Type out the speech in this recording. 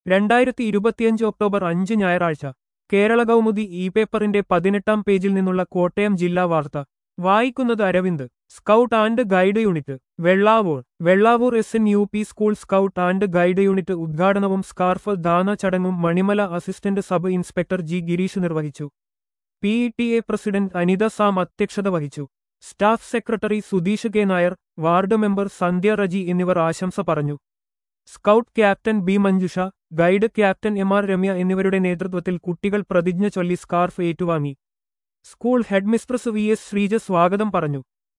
രണ്ടായിരത്തി ഇരുപത്തിയഞ്ച് ഒക്ടോബർ അഞ്ച് ഞായറാഴ്ച കേരള കൗമുദി ഇ പേപ്പറിന്റെ പതിനെട്ടാം പേജിൽ നിന്നുള്ള കോട്ടയം ജില്ലാ വാർത്ത വായിക്കുന്നത് Aravind scout and guide unit Vellavoor Vellavoor S N U P school scout and guide unit ഉദ്ഘാടനവും സ്കാർഫ് ദാന ചടങ്ങും Manimala assistant sub inspector G Girish നിർവഹിച്ചു P E T A president Anitha Sam അധ്യക്ഷത വഹിച്ചു staff secretary Sudheesh K Nair ward member Sandhya Reji എന്നിവർ ആശംസ പറഞ്ഞു scout captain B Manjusha guide captain M R Ramya എന്നിവരുടെ നേതൃത്വത്തിൽ കുട്ടികൾ പ്രതിജ്ഞ ചൊല്ലി സ്കാർഫ് ഏറ്റുവാങ്ങി school headmistress V S Sreeja സ്വാഗതം പറഞ്ഞു